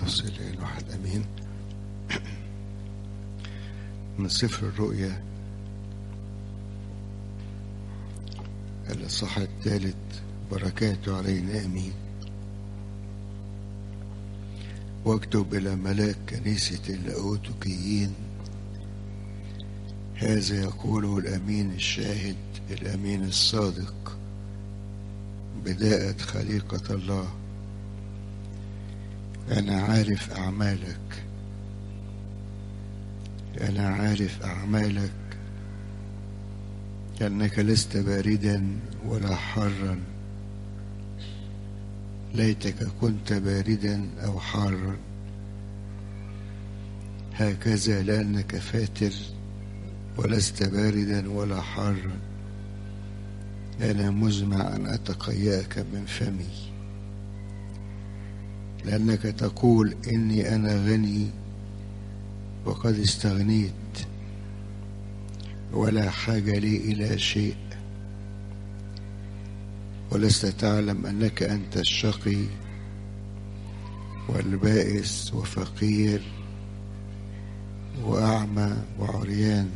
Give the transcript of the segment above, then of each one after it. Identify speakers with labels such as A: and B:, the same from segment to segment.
A: القدس الإله الواحد أمين من سفر الرؤيا الإصحاح الثالث بركاته علينا أمين واكتب إلى ملاك كنيسة اللاهوتيين هذا يقوله الأمين الشاهد الأمين الصادق بداءة خليقة الله أنا عارف أعمالك أنا عارف أعمالك أنك لست باردا ولا حارا ليتك كنت باردا أو حارا هكذا لأنك فاتر ولست باردا ولا حارا أنا مزمع أن أتقيأك من فمي لأنك تقول إني أنا غني وقد استغنيت ولا حاجة لي إلى شيء ولست تعلم أنك أنت الشقي والبائس وفقير وأعمى وعريان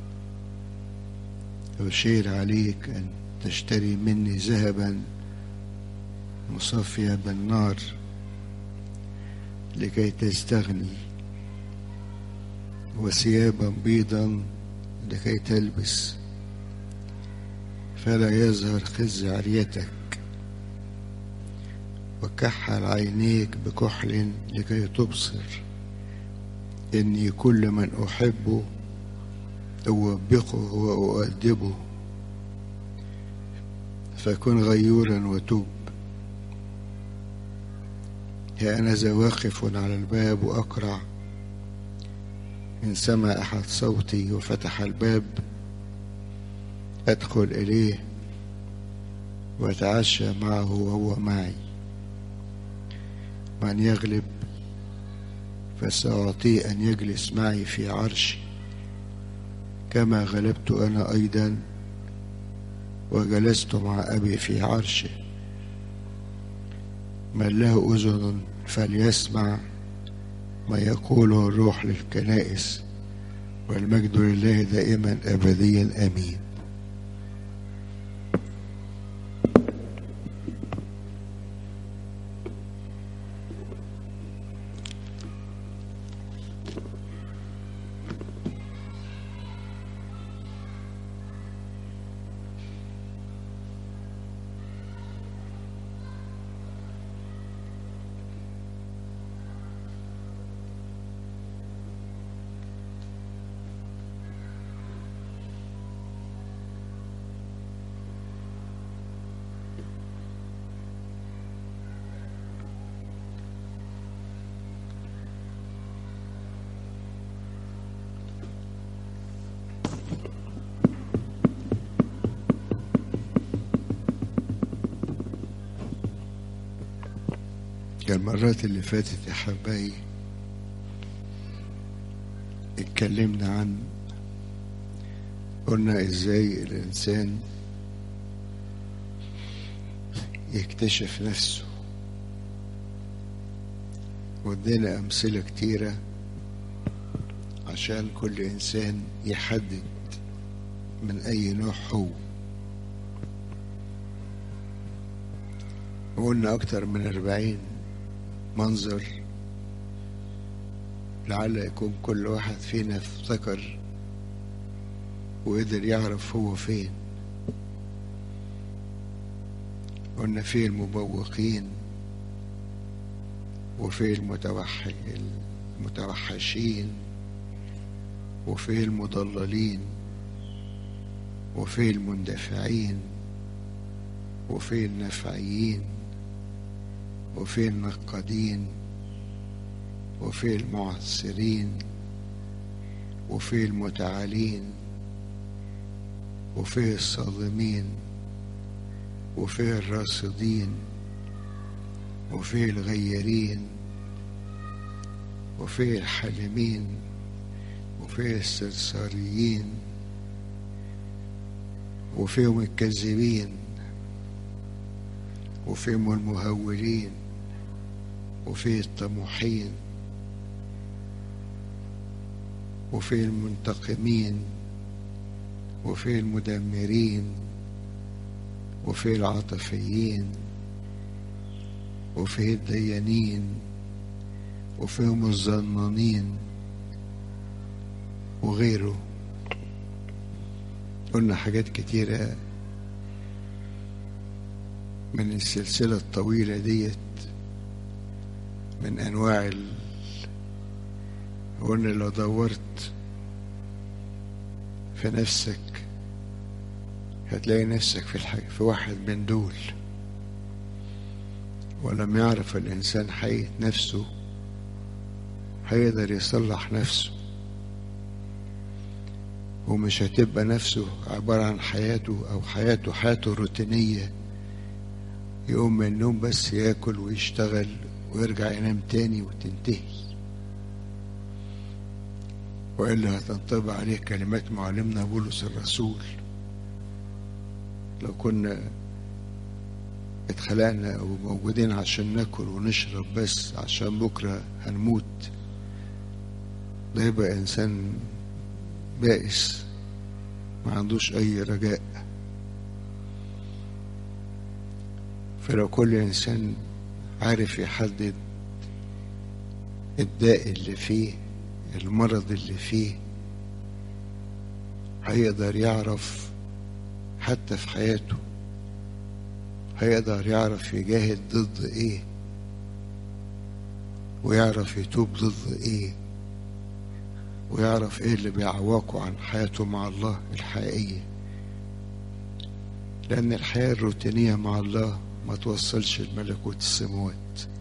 A: أشير عليك أن تشتري مني ذهبا مصفيا بالنار لكي تستغني وثيابا بيضا لكي تلبس فلا يظهر خز عريتك وكحل عينيك بكحل لكي تبصر إني كل من أحبه أوبقه وأؤدبه فكن غيورا وتوب ها أنا ذا واقف على الباب وأقرع إن سمع أحد صوتي وفتح الباب أدخل إليه وأتعشى معه وهو معي من يغلب فسأعطيه أن يجلس معي في عرشي كما غلبت أنا أيضا وجلست مع أبي في عرشه من له أذن فليسمع ما يقوله الروح للكنائس والمجد لله دائما أبديا آمين المرات اللي فاتت يا حبايبي اتكلمنا عن قلنا ازاي الانسان يكتشف نفسه ودينا امثله كتيره عشان كل انسان يحدد من اي نوع هو قلنا اكتر من اربعين منظر لعل يكون كل واحد فينا افتكر وقدر يعرف هو فين قلنا في المبوقين وفي المتوحش المتوحشين وفي المضللين وفي المندفعين وفي النفعيين وفي النقادين وفي المعسرين وفي المتعالين وفي الصادمين وفي الراصدين وفي الغيرين وفي الحالمين وفي السرساريين وفيهم الكذابين وفيهم المهولين وفيه الطموحين وفيه المنتقمين وفيه المدمرين وفيه العاطفيين وفيه الديانين وفيهم الظنانين وغيره قلنا حاجات كتيرة من السلسلة الطويلة ديت من أنواع ال... قلنا لو دورت في نفسك هتلاقي نفسك في الحاجة في واحد من دول ولم يعرف الإنسان حقيقة نفسه هيقدر يصلح نفسه ومش هتبقى نفسه عبارة عن حياته أو حياته حياته روتينية يقوم من النوم بس ياكل ويشتغل ويرجع ينام تاني وتنتهي وإلا هتنطبع عليه كلمات معلمنا بولس الرسول لو كنا اتخلقنا أو موجودين عشان ناكل ونشرب بس عشان بكرة هنموت ده يبقى إنسان بائس ما عندوش أي رجاء فلو كل إنسان عارف يحدد الداء اللي فيه المرض اللي فيه هيقدر يعرف حتى في حياته هيقدر يعرف يجاهد ضد ايه ويعرف يتوب ضد ايه ويعرف ايه اللي بيعوقه عن حياته مع الله الحقيقية لأن الحياة الروتينية مع الله ما توصلش لملكوت السماوات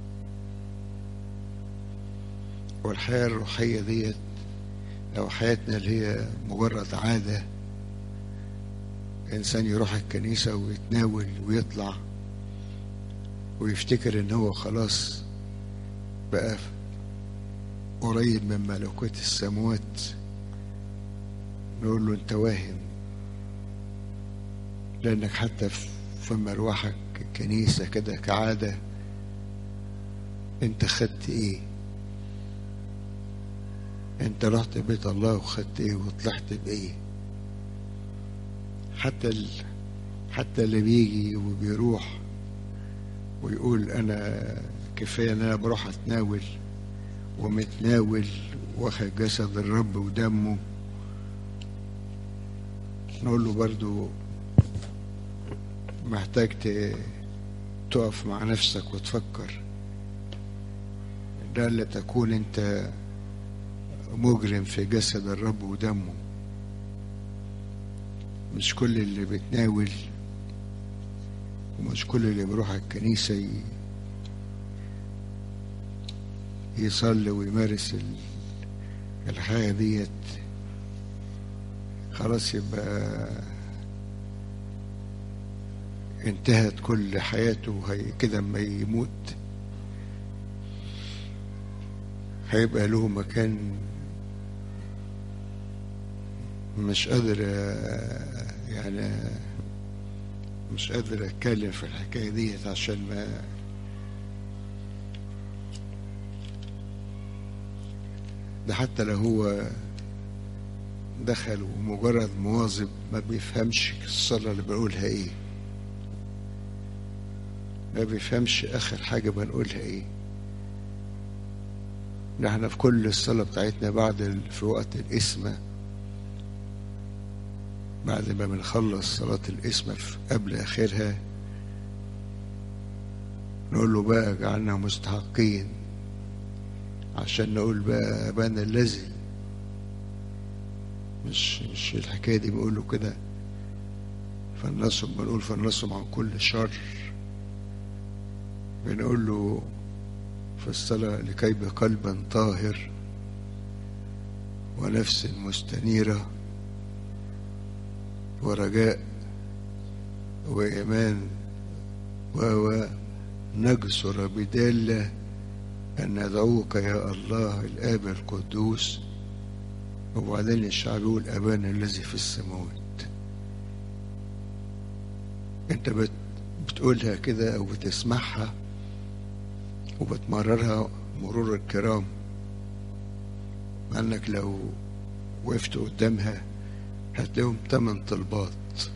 A: والحياة الروحية ديت أو حياتنا اللي هي مجرد عادة إنسان يروح الكنيسة ويتناول ويطلع ويفتكر إن هو خلاص بقى قريب من ملكوت السماوات نقول له أنت واهم لأنك حتى في مروحك الكنيسة كده كعادة أنت خدت إيه؟ انت رحت بيت الله وخدت ايه وطلعت بايه حتى ال... حتى اللي بيجي وبيروح ويقول انا كفايه ان انا بروح اتناول ومتناول واخد جسد الرب ودمه نقول له برضو محتاج تقف مع نفسك وتفكر ده اللي تكون انت مجرم في جسد الرب ودمه مش كل اللي بتناول ومش كل اللي بيروح الكنيسة يصلي ويمارس الحياة ديت خلاص يبقى انتهت كل حياته هي كده اما يموت هيبقى له مكان مش قادر يعني مش قادر اتكلم في الحكايه ديت عشان ما ده حتى لو هو دخل ومجرد مواظب ما بيفهمش الصلاة اللي بقولها ايه ما بيفهمش اخر حاجة بنقولها ايه نحن في كل الصلاة بتاعتنا بعد في وقت القسمة بعد ما بنخلص صلاة القسمة قبل آخرها نقول له بقى جعلنا مستحقين عشان نقول بقى أبانا الذي مش مش الحكاية دي بيقول له كده فلنصم بنقول فلنصم عن كل شر بنقول له في الصلاة لكي بقلب طاهر ونفس مستنيرة ورجاء وإيمان و نجسر بدالة أن ندعوك يا الله الآب القدوس وبعدين الشعب يقول أبانا الذي في السماوات أنت بت بتقولها كده أو بتسمعها وبتمررها مرور الكرام مع انك لو وقفت قدامها هتلاقيهم تمن طلبات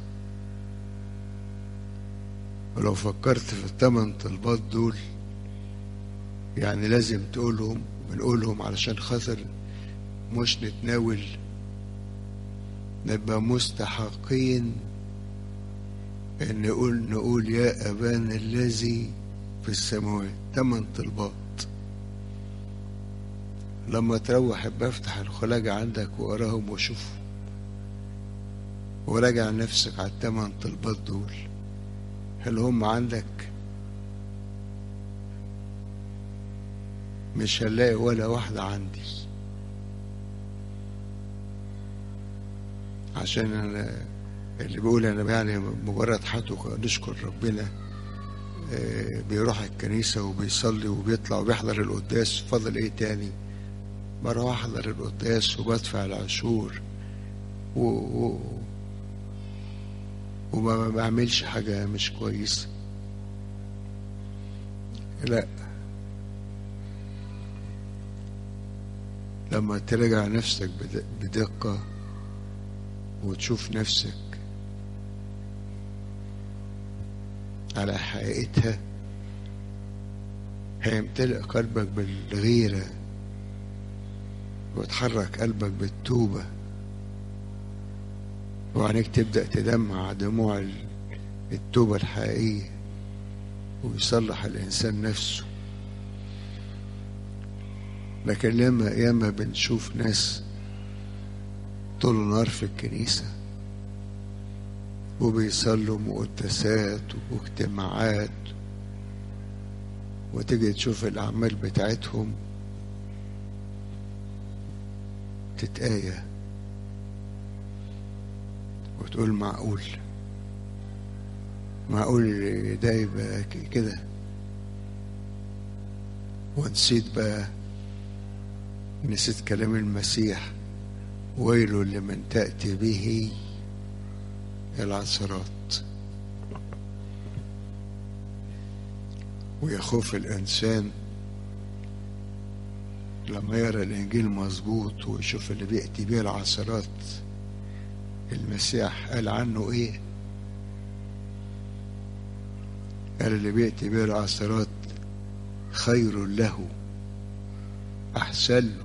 A: ولو فكرت في التمن طلبات دول يعني لازم تقولهم بنقولهم علشان خاطر مش نتناول نبقى مستحقين ان نقول نقول يا ابانا الذي في السماوات تمن طلبات لما تروح ابقى افتح الخلاجة عندك وقراهم وشوف وراجع نفسك على التمن طلبات دول هل هم عندك مش هنلاقي ولا واحدة عندي عشان أنا اللي بيقول أنا يعني مجرد حاته نشكر ربنا بيروح الكنيسة وبيصلي وبيطلع وبيحضر القداس فضل إيه تاني بروح أحضر القداس وبدفع العشور و... و... وما بعملش حاجة مش كويسة لا لما تراجع نفسك بدقة وتشوف نفسك على حقيقتها هيمتلئ قلبك بالغيرة وتحرك قلبك بالتوبة وعينيك تبدأ تدمع دموع التوبة الحقيقية ويصلح الإنسان نفسه لكن لما ياما بنشوف ناس طول النهار في الكنيسة وبيصلوا مقدسات واجتماعات وتيجي تشوف الأعمال بتاعتهم تتآية وتقول معقول معقول ده يبقى كده ونسيت بقى نسيت كلام المسيح ويل لمن تأتي به العثرات ويخوف الإنسان لما يرى الإنجيل مظبوط ويشوف اللي بيأتي به العثرات المسيح قال عنه إيه قال اللي بيأتي به العثرات خير له أحسن له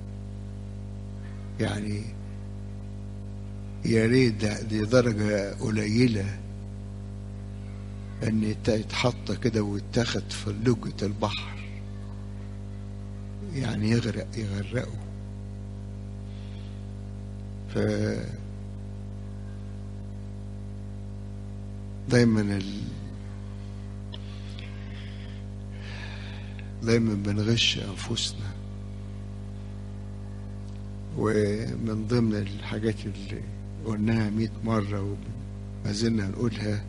A: يعني يا ريت دي درجة قليلة ان يتحط كده ويتاخد في لجة البحر يعني يغرق يغرقه ف دايما ال... دايما بنغش انفسنا ومن ضمن الحاجات اللي قلناها مئة مرة وما زلنا نقولها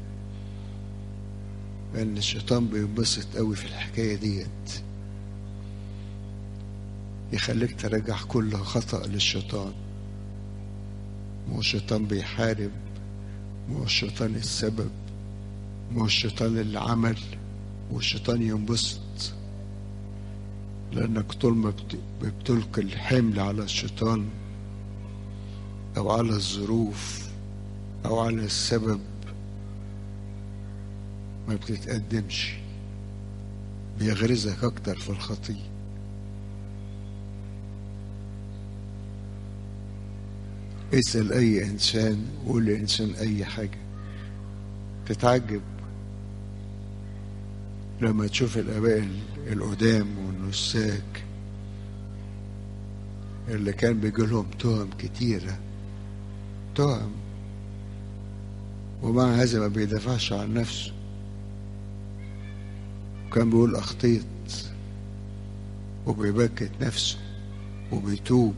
A: ان الشيطان بينبسط قوي في الحكاية ديت يخليك ترجع كل خطأ للشيطان مو الشيطان بيحارب مو الشيطان السبب مو الشيطان اللي عمل والشيطان ينبسط لأنك طول ما بتلقي الحمل على الشيطان أو على الظروف أو على السبب ما بتتقدمش بيغرزك أكتر في الخطية اسأل أي إنسان قول لإنسان أي حاجة تتعجب لما تشوف الآباء القدام والنساك اللي كان بيجي لهم تهم كتيرة تهم ومع هذا ما بيدافعش عن نفسه وكان بيقول أخطيت وبيبكت نفسه وبيتوب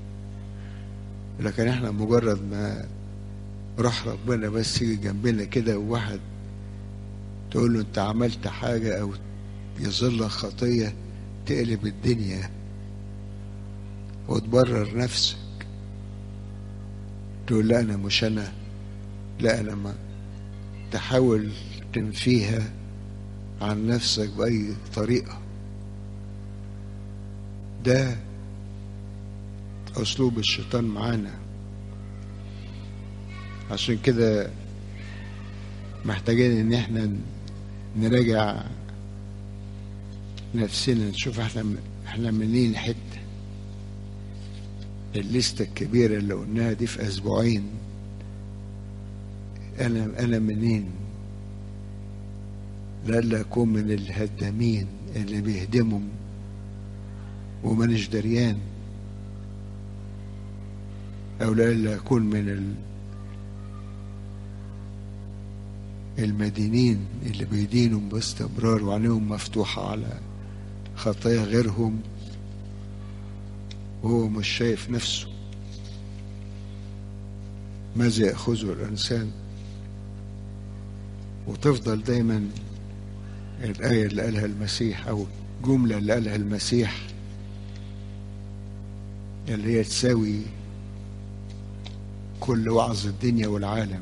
A: لكن احنا مجرد ما روح ربنا بس يجي جنبنا كده وواحد تقول له انت عملت حاجة او يظل خطية تقلب الدنيا وتبرر نفسك تقول لا انا مش انا لا انا ما تحاول تنفيها عن نفسك بأي طريقة ده أسلوب الشيطان معانا عشان كده محتاجين إن احنا نراجع نفسنا نشوف احنا احنا منين حته الليستة الكبيرة اللي قلناها دي في أسبوعين أنا أنا منين؟ لألا أكون من الهدامين اللي بيهدموا ومانيش دريان أو لألا أكون من ال المدينين اللي بيدينوا باستمرار وعينيهم مفتوحة على خطايا غيرهم وهو مش شايف نفسه ماذا يأخذه الإنسان وتفضل دايما الآية اللي قالها المسيح أو الجملة اللي قالها المسيح اللي هي تساوي كل وعظ الدنيا والعالم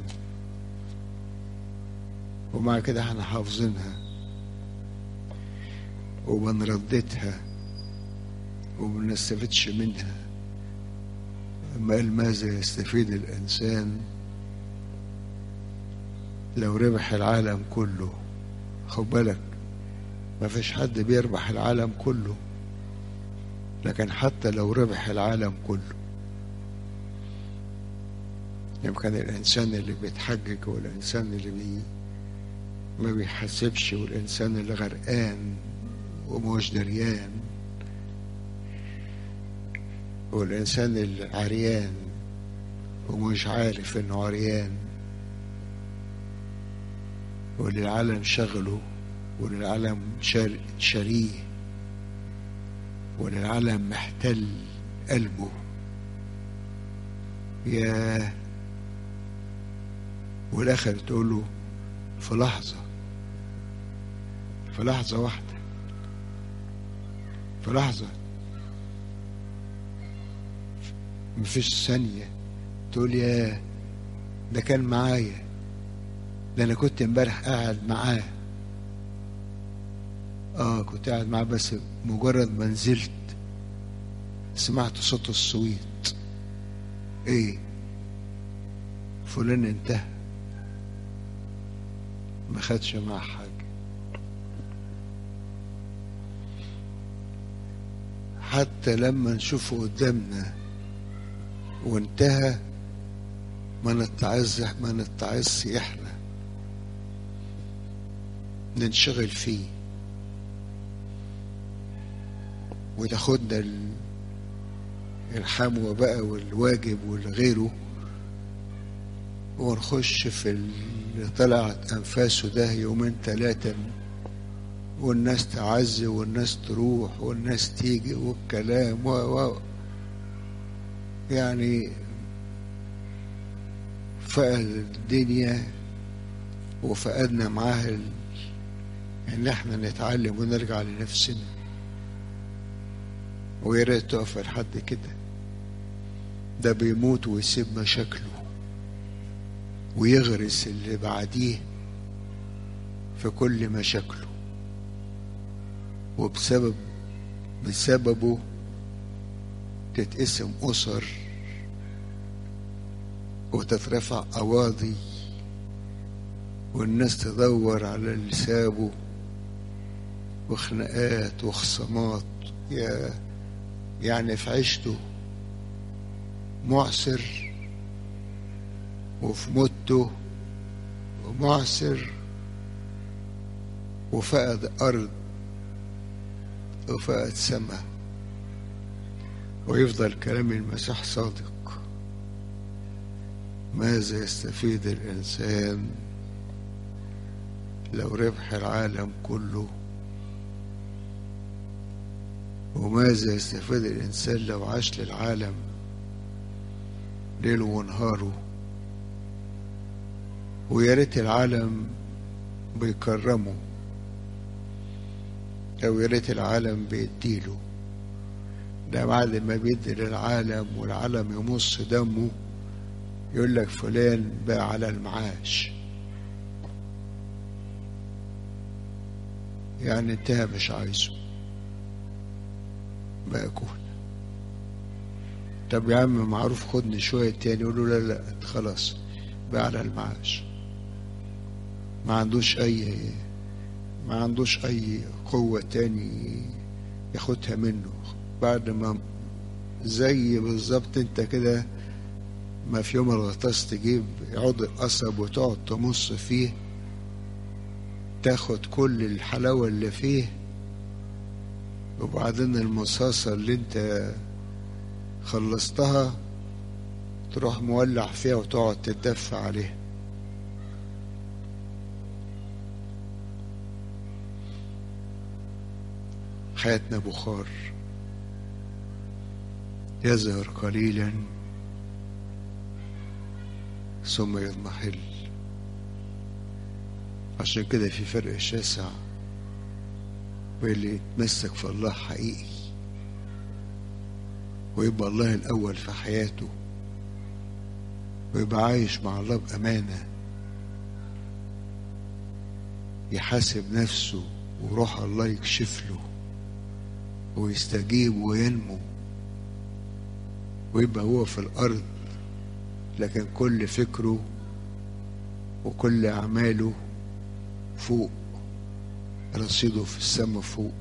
A: ومع كده احنا حافظينها وبنرددها وبنستفدش منها أما قال ماذا يستفيد الإنسان لو ربح العالم كله خد بالك ما فيش حد بيربح العالم كله لكن حتى لو ربح العالم كله يمكن الإنسان اللي بيتحجج والإنسان اللي بي ما بيحسبش والإنسان اللي غرقان ومش دريان والإنسان العريان ومش عارف إنه عريان واللي العالم شغله واللي العالم شار شاريه واللي العالم محتل قلبه يا والآخر تقول له في لحظة في لحظة واحدة في لحظة مفيش ثانية تقول يا ده كان معايا ده انا كنت امبارح قاعد معاه اه كنت قاعد معاه بس مجرد ما نزلت سمعت صوت الصويت ايه فلان انتهى ما خدش معاه حاجة حتى لما نشوفه قدامنا وانتهى ما نتعز ما نتعز احنا ننشغل فيه وتاخدنا الحموة بقى والواجب والغيره ونخش في اللي طلعت أنفاسه ده يومين ثلاثة والناس تعزي والناس تروح والناس تيجي والكلام و و يعني فقد الدنيا وفقدنا معاها ال... ان احنا نتعلم ونرجع لنفسنا ويا ريت تقف لحد كده ده بيموت ويسيب مشاكله ويغرس اللي بعديه في كل مشاكله وبسبب بسببه تتقسم أسر وتترفع قواضي والناس تدور على اللي سابه وخناقات وخصامات يا يعني في عيشته معسر وفي موته معسر وفقد أرض وفقد سماء ويفضل كلام المسيح صادق ماذا يستفيد الإنسان لو ربح العالم كله وماذا يستفيد الإنسان لو عاش للعالم ليله ونهاره ويا ريت العالم بيكرمه أو يا ريت العالم بيديله ده بعد ما بيدي للعالم والعالم يمص دمه يقول لك فلان بقى على المعاش يعني انتهى مش عايزه ما أكون طب يا عم معروف خدني شوية تاني يقول له لا لا خلاص بقى على المعاش ما عندوش أي ما عندوش أي قوة تاني ياخدها منه بعد ما زي بالظبط انت كده ما في يوم الغطاس تجيب عود القصب وتقعد تمص فيه تاخد كل الحلاوة اللي فيه وبعدين المصاصة اللي انت خلصتها تروح مولع فيها وتقعد تتدفى عليها حياتنا بخار يظهر قليلا ثم يضمحل عشان كده في فرق شاسع بين اللي يتمسك في الله حقيقي ويبقى الله الأول في حياته ويبقى عايش مع الله بأمانة يحاسب نفسه وروح الله يكشف له ويستجيب وينمو ويبقى هو في الأرض لكن كل فكره وكل أعماله فوق رصيده في السماء فوق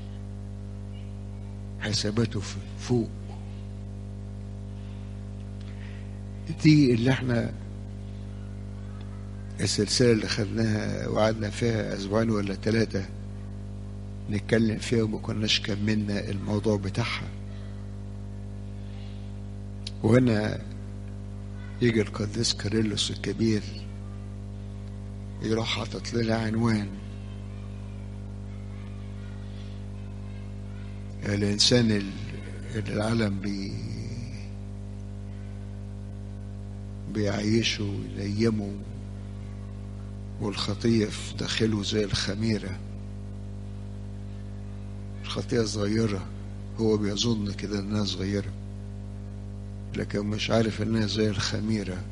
A: حساباته فوق دي اللي احنا السلسلة اللي خدناها وقعدنا فيها أسبوعين ولا ثلاثة نتكلم فيها وما كناش كملنا الموضوع بتاعها وهنا يجي القديس كاريلوس الكبير يروح حاطط لنا عنوان الإنسان اللي العالم بي بيعيشه وينيمه والخطية في داخله زي الخميرة الخطية صغيرة هو بيظن كده إنها صغيرة لكن مش عارف إنها زي الخميرة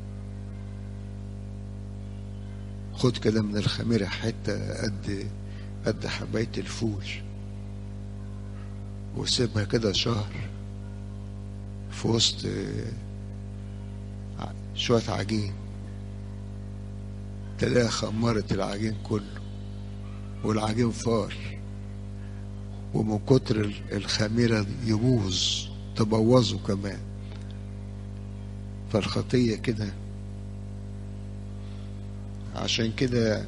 A: خد كده من الخميرة حتة قد قد حباية الفول وسيبها كده شهر في وسط شوية عجين تلاقيها خمرت العجين كله والعجين فار ومن كتر الخميرة يبوظ تبوظه كمان فالخطية كده عشان كده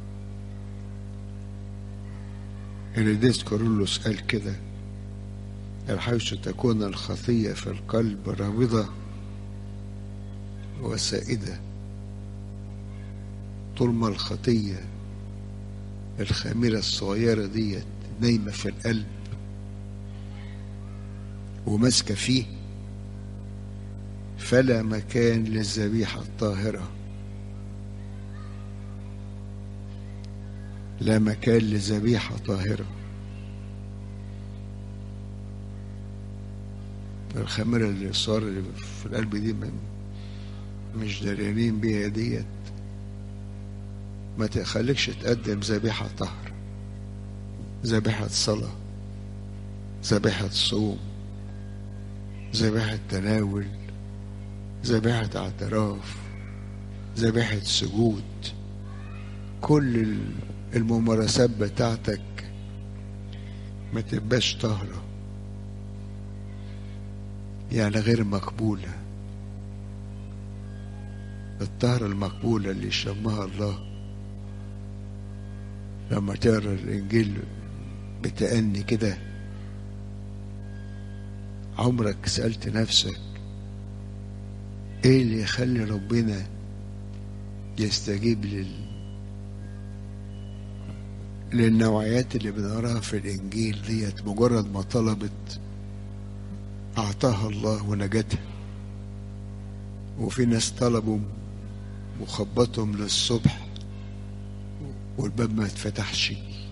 A: القديس كارولوس قال كده حيث تكون الخطية في القلب رابضة وسائدة طول ما الخطية الخميرة الصغيرة ديت نايمة في القلب وماسكة فيه فلا مكان للذبيحة الطاهرة لا مكان لذبيحة طاهرة الخميرة اللي صار اللي في القلب دي من مش دريانين بيها ديت ما تخليكش تقدم ذبيحة طهر ذبيحة صلاة ذبيحة صوم ذبيحة تناول ذبيحة اعتراف ذبيحة سجود كل الممارسات بتاعتك ما تبقاش طاهرة يعني غير مقبولة الطهرة المقبولة اللي شمها الله لما تقرا الإنجيل بتأني كده عمرك سألت نفسك ايه اللي يخلي ربنا يستجيب لل للنوعيات اللي بنقراها في الانجيل ديت مجرد ما طلبت اعطاها الله ونجتها وفي ناس طلبوا وخبطهم للصبح والباب ما اتفتحش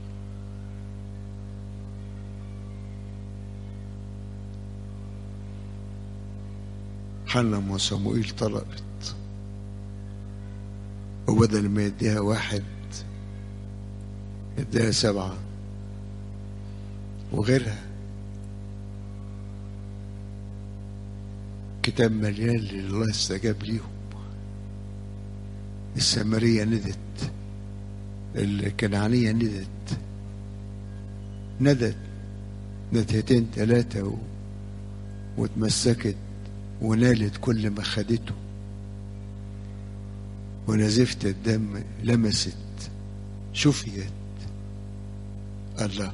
A: حنا وصموئيل طلبت وبدل ما يديها واحد اداها سبعة وغيرها الكتاب مليان اللي الله استجاب ليهم السامرية ندت الكنعانية ندت ندت ندهتين ثلاثة و... واتمسكت ونالت كل ما خدته ونزفت الدم لمست شفيت الله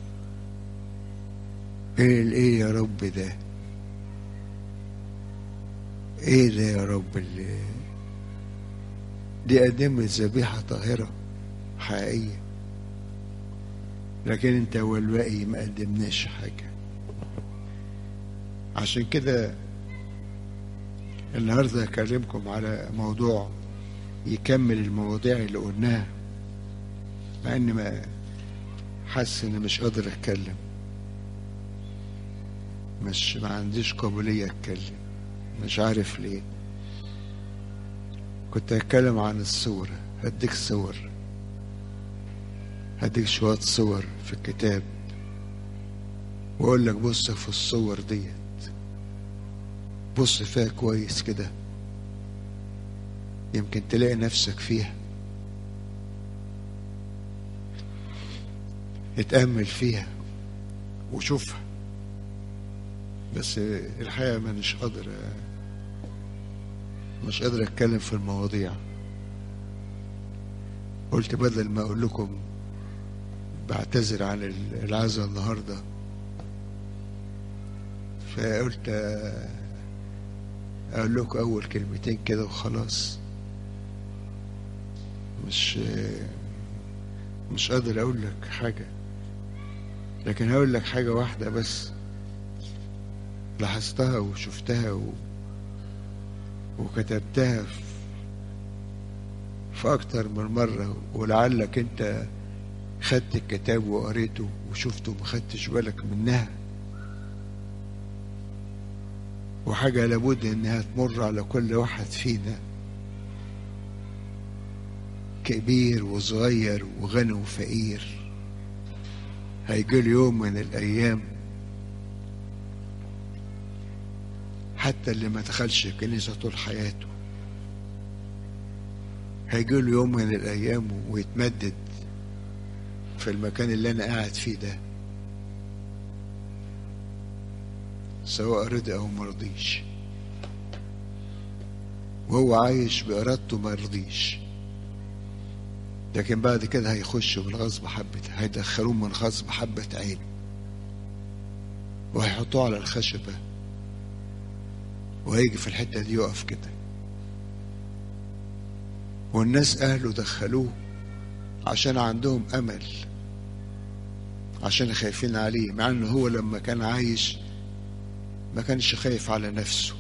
A: ايه ايه يا رب ده ايه ده يا رب اللي دي قدمت ذبيحة طاهرة حقيقية لكن انت والباقي ما قدمناش حاجة عشان كده النهاردة هكلمكم على موضوع يكمل المواضيع اللي قلناها مع اني ما حاسس اني مش قادر اتكلم مش ما عنديش قابلية اتكلم مش عارف ليه كنت هتكلم عن الصور هديك صور هديك شوية صور في الكتاب واقول لك بص في الصور ديت بص فيها كويس كده يمكن تلاقي نفسك فيها اتأمل فيها وشوفها بس الحقيقة ما مش قادر مش قادر اتكلم في المواضيع قلت بدل ما اقول لكم بعتذر عن العزة النهاردة فقلت اقول لكم اول كلمتين كده وخلاص مش مش قادر اقول لك حاجة لكن هقول لك حاجة واحدة بس لاحظتها وشفتها و... وكتبتها في... في أكتر من مرة ولعلك أنت خدت الكتاب وقريته وشفته وما خدتش بالك منها وحاجة لابد إنها تمر على كل واحد فينا كبير وصغير وغني وفقير هيجي يوم من الأيام حتى اللي ما دخلش الكنيسة طول حياته هيجي له يوم من الأيام ويتمدد في المكان اللي أنا قاعد فيه ده سواء رضي أو مرضيش وهو عايش بإرادته مرضيش لكن بعد كده هيخش من غصب حبة هيدخلوه من غصب حبة عين وهيحطوه على الخشبة وهيجي في الحتة دي يقف كده والناس أهله دخلوه عشان عندهم أمل عشان خايفين عليه مع انه هو لما كان عايش ما كانش خايف على نفسه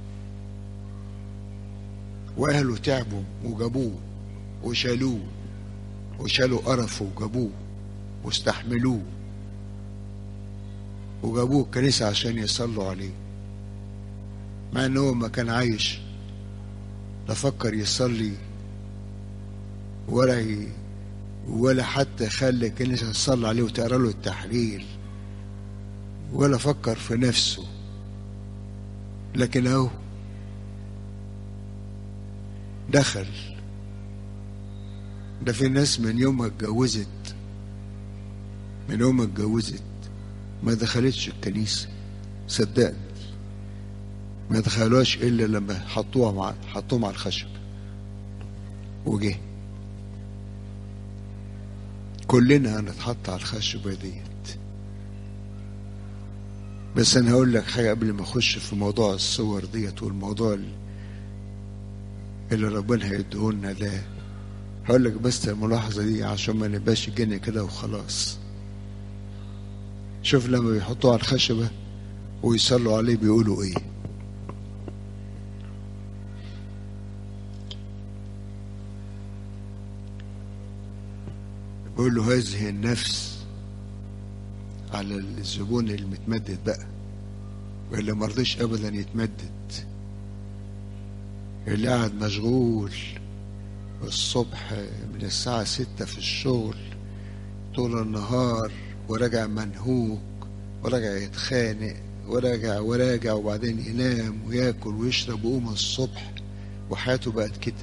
A: واهله تعبوا وجابوه وشالوه وشالوا قرفه وجابوه واستحملوه وجابوه الكنيسة عشان يصلوا عليه مع ان هو ما كان عايش لا فكر يصلي ولا ي... ولا حتى خلى الكنيسة تصلي عليه وتقرا له التحليل ولا فكر في نفسه لكن اهو دخل ده في ناس من يوم ما اتجوزت من يوم ما اتجوزت ما دخلتش الكنيسة صدقني ما دخلوهاش الا لما حطوها مع حطوه مع الخشب وجه كلنا هنتحط على الخشبة ديت بس انا هقول لك حاجة قبل ما اخش في موضوع الصور ديت والموضوع اللي ربنا هيديهولنا ده هقول لك بس الملاحظة دي عشان ما نبقاش جني كده وخلاص شوف لما بيحطوه على الخشبة ويصلوا عليه بيقولوا ايه بيقول له هذه النفس على الزبون المتمدد بقى واللي مرضيش ابدا يتمدد اللي قاعد مشغول الصبح من الساعة ستة في الشغل طول النهار وراجع منهوك وراجع يتخانق وراجع وراجع وبعدين ينام وياكل ويشرب ويقوم الصبح وحياته بقت كده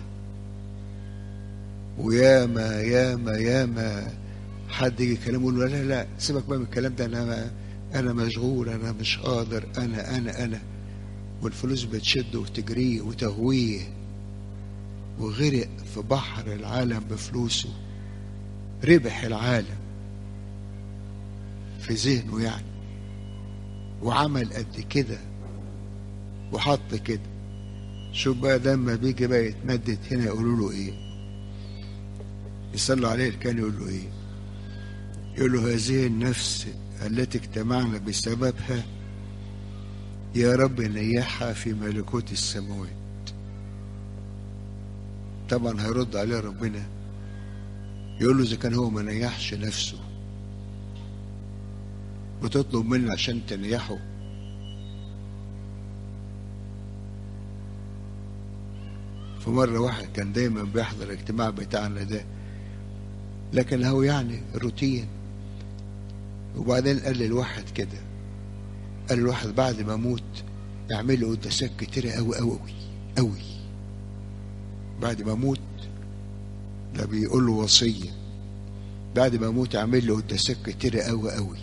A: وياما ياما ياما حد يجي يكلمه يقول له لا لا سيبك بقى من الكلام ده انا انا مشغول انا مش قادر انا انا انا والفلوس بتشده وتجريه وتغويه وغرق في بحر العالم بفلوسه ربح العالم في ذهنه يعني وعمل قد كده وحط كده شوف بقى ده لما بيجي بقى يتمدد هنا يقولوا له ايه يصلوا عليه كان يقول له ايه يقول له هذه النفس التي اجتمعنا بسببها يا رب نيحها في ملكوت السماوات طبعا هيرد عليه ربنا يقول له اذا كان هو ما نيحش نفسه بتطلب مني عشان تنيحه فمرة واحد كان دايما بيحضر الاجتماع بتاعنا ده لكن هو يعني روتين وبعدين قال للواحد كده قال الواحد بعد ما اموت اعمل لي قداسات كتيرة قوي قوي قوي بعد ما اموت ده بيقول له وصية بعد ما اموت اعمل لي قداسات كتيرة قوي قوي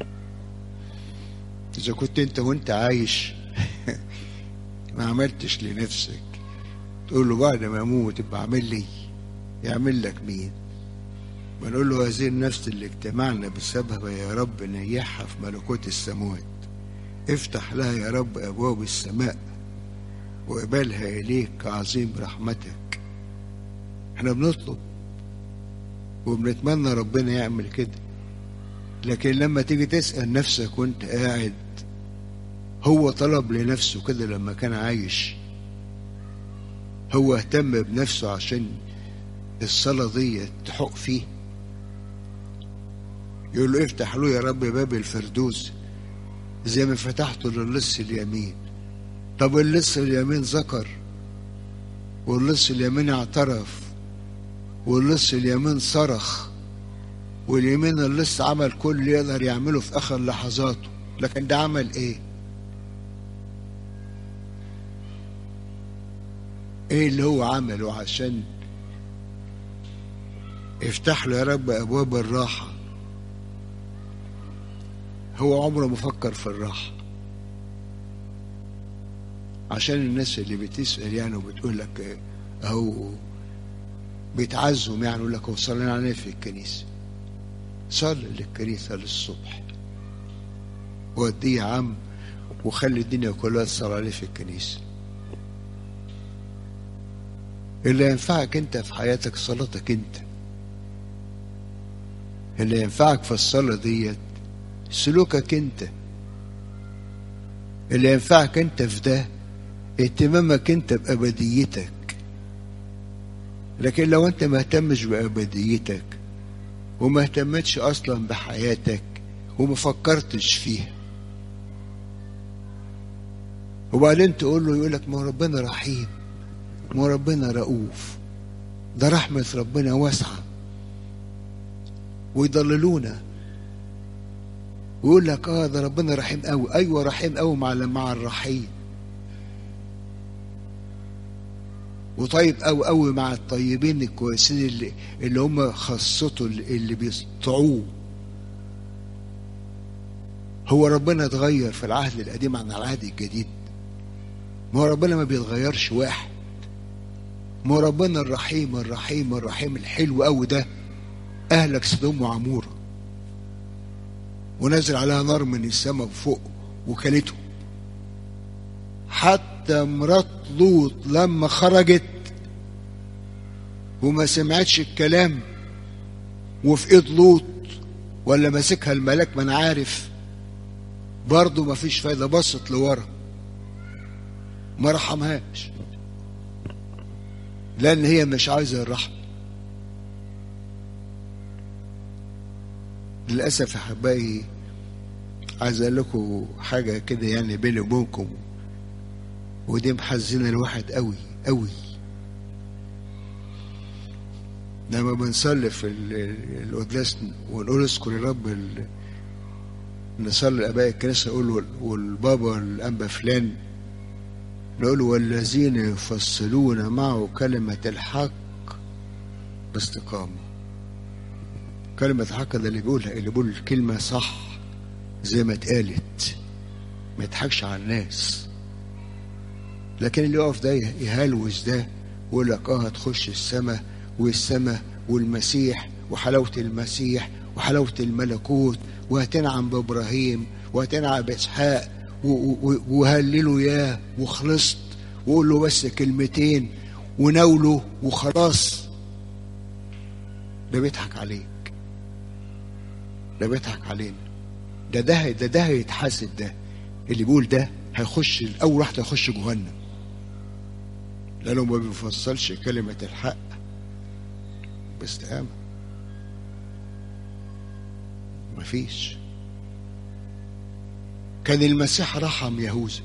A: اذا كنت انت وانت عايش ما عملتش لنفسك تقول له بعد ما اموت ابقى اعمل لي يعمل لك مين بنقول له هذه النفس اللي اجتمعنا بسببها يا رب نيحها في ملكوت السماوات افتح لها يا رب ابواب السماء واقبلها اليك كعظيم رحمتك احنا بنطلب وبنتمنى ربنا يعمل كده لكن لما تيجي تسأل نفسك وانت قاعد هو طلب لنفسه كده لما كان عايش هو اهتم بنفسه عشان الصلاة دي تحق فيه يقول له افتح له يا رب باب الفردوس زي ما فتحته للص اليمين طب اللص اليمين ذكر واللص اليمين اعترف واللص اليمين صرخ واليمين اللص عمل كل اللي يقدر يعمله في اخر لحظاته لكن ده عمل ايه ايه اللي هو عمله عشان افتح له يا رب ابواب الراحه هو عمره ما فكر في الراحه عشان الناس اللي بتسال يعني وبتقول لك اهو بيتعزم يعني يقول لك هو صلينا عليه في الكنيسه صلي للكنيسه للصبح وديه يا عم وخلي الدنيا كلها تصلي عليه في الكنيسه اللي ينفعك انت في حياتك صلاتك انت اللي ينفعك في الصلاة ديت سلوكك انت اللي ينفعك انت في ده اهتمامك انت بأبديتك لكن لو انت ما اهتمش بأبديتك وما اهتمتش اصلا بحياتك وما فكرتش فيها وبعدين تقول له يقول لك ما ربنا رحيم ما ربنا رؤوف ده رحمة ربنا واسعة ويضللونا ويقول لك اه ده ربنا رحيم قوي ايوه رحيم قوي مع مع الرحيم وطيب قوي قوي مع الطيبين الكويسين اللي اللي هم خاصته اللي بيسطعوه هو ربنا اتغير في العهد القديم عن العهد الجديد ما هو ربنا ما بيتغيرش واحد ما هو ربنا الرحيم الرحيم الرحيم الحلو قوي ده اهلك سدوم وعموره ونزل عليها نار من السماء فوق وكلته حتى مرات لوط لما خرجت وما سمعتش الكلام وفي ايد لوط ولا ماسكها الملاك ما انا عارف برضه ما فيش فايده بصت لورا ما رحمهاش لان هي مش عايزه الرحمه للاسف يا حبايبي عايز اقول لكم حاجه كده يعني بيني وبينكم ودي محزنه الواحد قوي قوي لما بنصلي في القداس ونقول اذكر الرب نصلي لاباء الكنيسه نقول والبابا الانبا فلان نقول والذين يفصلون معه كلمه الحق باستقامه كلمه الحق ده اللي بيقولها اللي بيقول الكلمه صح زي ما اتقالت ما يضحكش على الناس لكن اللي يقف ده يهلوس ده ويقول لك اه هتخش السماء والسماء والمسيح وحلاوة المسيح وحلاوة الملكوت وهتنعم بإبراهيم وهتنعم بإسحاق وهللوا ياه وخلصت وقول له بس كلمتين وناوله وخلاص ده بيضحك عليك ده بيضحك علينا ده ده ده ده هيتحاسب ده اللي بيقول ده هيخش اول واحد هيخش جهنم لانه ما بيفصلش كلمه الحق باستقامه مفيش كان المسيح رحم يهوذا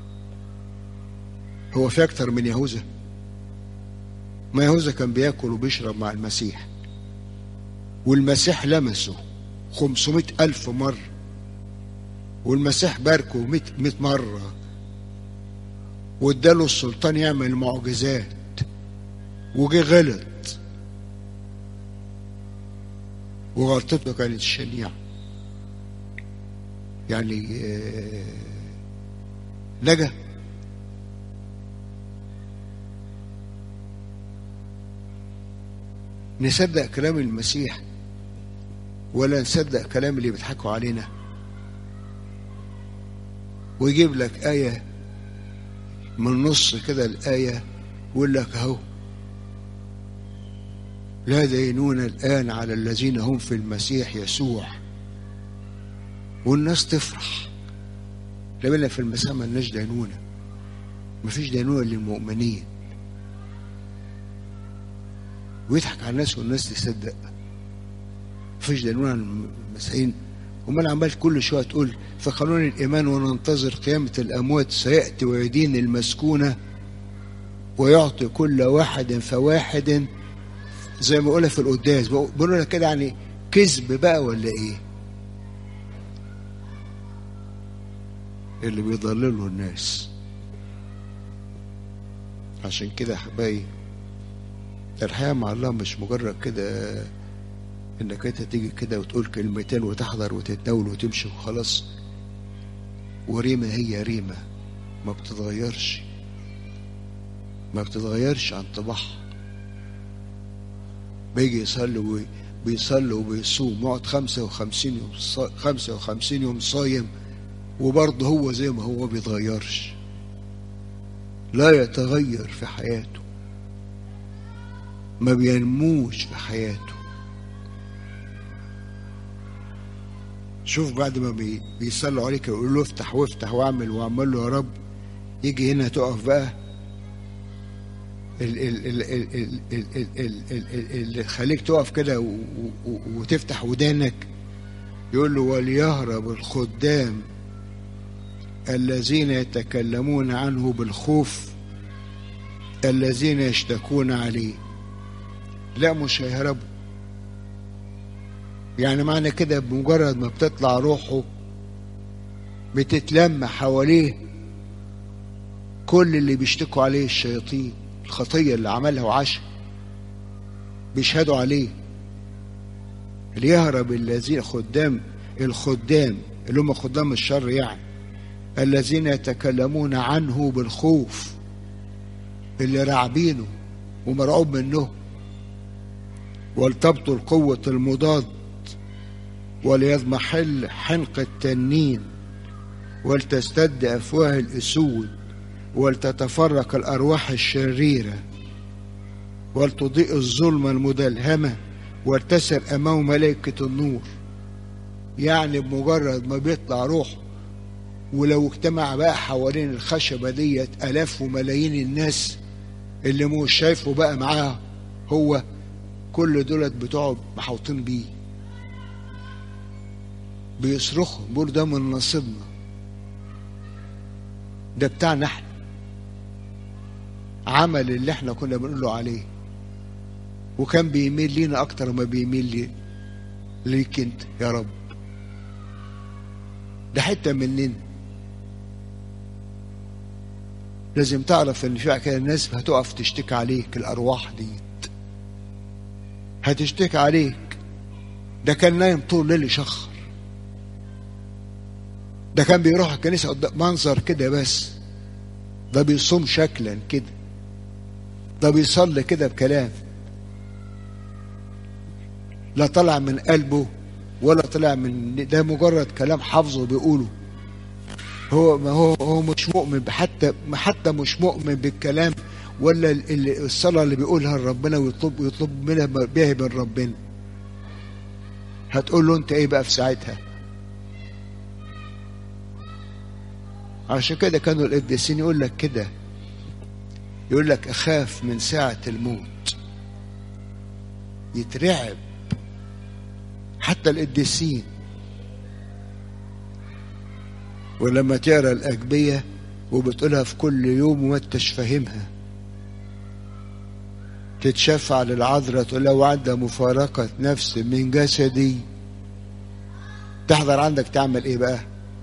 A: هو في اكتر من يهوذا ما يهوذا كان بياكل وبيشرب مع المسيح والمسيح لمسه خمسمائة ألف مرة والمسيح باركه مئة, مئة مرة واداله السلطان يعمل معجزات وجه غلط وغلطته كانت شنيعة يعني نجا نصدق كلام المسيح ولا نصدق كلام اللي بيضحكوا علينا ويجيب لك آية من نص كده الآية ويقول لك أهو لا دينون الآن على الذين هم في المسيح يسوع والناس تفرح لما في المسيح ما لناش دينونة مفيش دينونة للمؤمنين ويضحك على الناس والناس تصدق مفيش دينونة للمسيحيين امال عمال كل شويه تقول في قانون الايمان وننتظر قيامه الاموات سياتي ويدين المسكونه ويعطي كل واحد فواحد زي ما قولها في القداس بيقولوا لك كده يعني كذب بقى ولا ايه اللي بيضللوا الناس عشان كده احبائي الحياه مع الله مش مجرد كده انك انت تيجي كده وتقول كلمتين وتحضر وتتناول وتمشي وخلاص وريمة هي ريمة ما بتتغيرش ما بتتغيرش عن طباعها بيجي يصلي بيصلي وبيصوم يقعد 55 يوم 55 يوم صايم وبرضه هو زي ما هو بيتغيرش لا يتغير في حياته ما بينموش في حياته شوف بعد ما بي بيصلوا عليك يقول له افتح وافتح واعمل واعمل له يا رب يجي هنا تقف بقى اللي خليك تقف كده وتفتح ودانك يقول له وليهرب الخدام الذين يتكلمون عنه بالخوف الذين يشتكون عليه لا مش هيهربوا يعني معنى كده بمجرد ما بتطلع روحه بتتلم حواليه كل اللي بيشتكوا عليه الشياطين الخطية اللي عملها وعاشها بيشهدوا عليه ليهرب الذين خدام الخدام اللي هم خدام الشر يعني الذين يتكلمون عنه بالخوف اللي راعبينه ومرعوب منه ولتبطل قوة المضاد وليضمحل حنق التنين ولتستد أفواه الأسود ولتتفرق الأرواح الشريرة ولتضيء الظلمة المدلهمة ولتسر أمام ملائكة النور يعني بمجرد ما بيطلع روحه ولو اجتمع بقى حوالين الخشبة ديت آلاف وملايين الناس اللي مش شايفه بقى معاه هو كل دولت بتوعه محوطين بيه بيصرخوا بيقولوا ده من نصيبنا ده بتاعنا احنا عمل اللي احنا كنا بنقول له عليه وكان بيميل لينا اكتر ما بيميل لي ليك انت يا رب ده حته مننا لازم تعرف ان في كده الناس هتقف تشتكي عليك الارواح دي هتشتكي عليك ده كان نايم طول الليل يشخر ده كان بيروح الكنيسه قدام منظر كده بس ده بيصوم شكلا كده ده بيصلي كده بكلام لا طلع من قلبه ولا طلع من ده مجرد كلام حافظه بيقوله هو ما هو هو مش مؤمن حتى حتى مش مؤمن بالكلام ولا الصلاه اللي بيقولها لربنا ويطلب ويطلب منها بيها من ربنا هتقول له انت ايه بقى في ساعتها عشان كده كانوا القديسين يقول لك كده يقول لك اخاف من ساعه الموت يترعب حتى القديسين ولما تقرا الاجبيه وبتقولها في كل يوم وما انتش فاهمها تتشفع للعذراء تقول لها وعند مفارقة نفس من جسدي تحضر عندك تعمل ايه بقى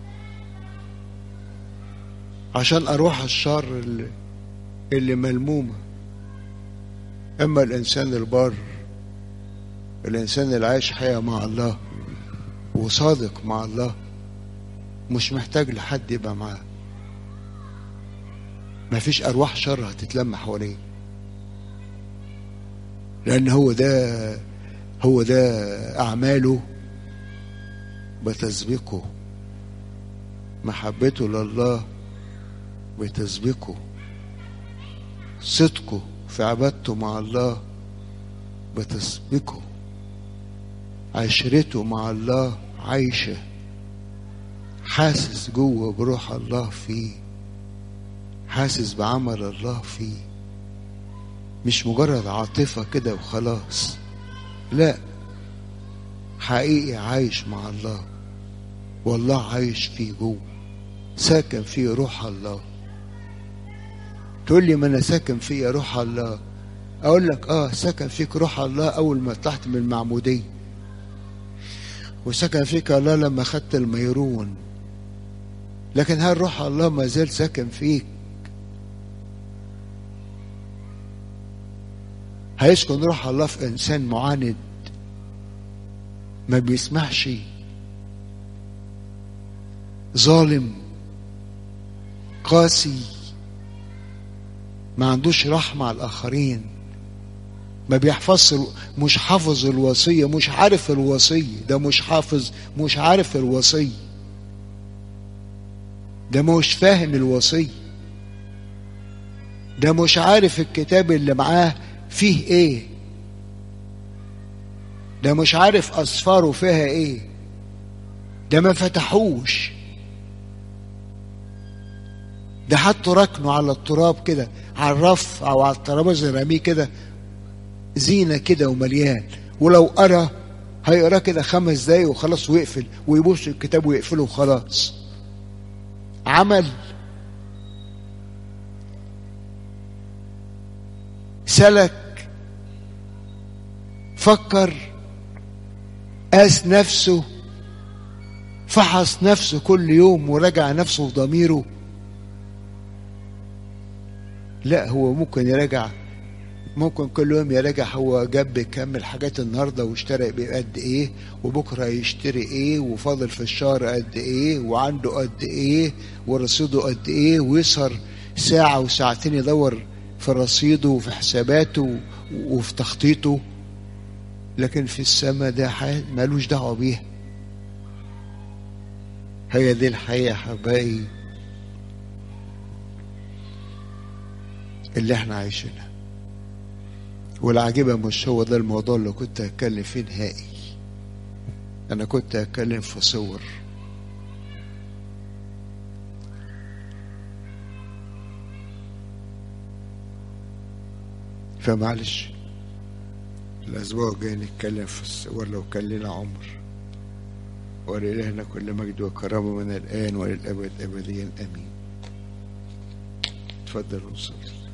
A: عشان اروح الشر اللي, اللي ملمومة اما الانسان البر الانسان اللي عايش حياة مع الله وصادق مع الله مش محتاج لحد يبقى معاه مفيش ارواح شر هتتلم حواليه لان هو ده هو ده اعماله بتسبقه محبته لله بتسبقه صدقه في عبادته مع الله بتسبقه عشرته مع الله عايشه حاسس جوه بروح الله فيه حاسس بعمل الله فيه مش مجرد عاطفة كده وخلاص لا حقيقي عايش مع الله والله عايش فيه جوه ساكن فيه روح الله تقول لي ما انا ساكن فيا روح الله اقول لك اه سكن فيك روح الله اول ما طلعت من المعموديه وسكن فيك الله لما خدت الميرون لكن هل روح الله ما زال ساكن فيك هيسكن روح الله في انسان معاند ما بيسمعش ظالم قاسي ما عندوش رحمة على الآخرين ما بيحفظش مش حافظ الوصية مش عارف الوصية ده مش حافظ مش عارف الوصية ده مش فاهم الوصية ده مش عارف الكتاب اللي معاه فيه ايه ده مش عارف أسفاره فيها ايه ده ما فتحوش ده حطوا ركنه على التراب كده على الرف او على الترابيزه رميه كده زينه كده ومليان ولو قرا هيقرا كده خمس دقايق وخلاص ويقفل ويبص الكتاب ويقفله وخلاص عمل سلك فكر قاس نفسه فحص نفسه كل يوم وراجع نفسه في ضميره لا هو ممكن يراجع ممكن كل يوم يراجع هو جاب كم الحاجات النهارده واشترى قد ايه وبكره يشتري ايه وفاضل في الشهر قد ايه وعنده قد ايه ورصيده قد ايه ويسهر ساعة وساعتين يدور في رصيده وفي حساباته وفي تخطيطه لكن في السماء ده مالوش دعوة بيها هي دي الحقيقة حبايبي اللي احنا عايشينها والعجيبة مش هو ده الموضوع اللي كنت هتكلم فيه نهائي انا كنت هتكلم في صور فمعلش الاسبوع الجاي نتكلم في الصور لو كان لنا عمر ولإلهنا كل مجد وكرامة من الآن وللأبد أبديا آمين تفضل وصلي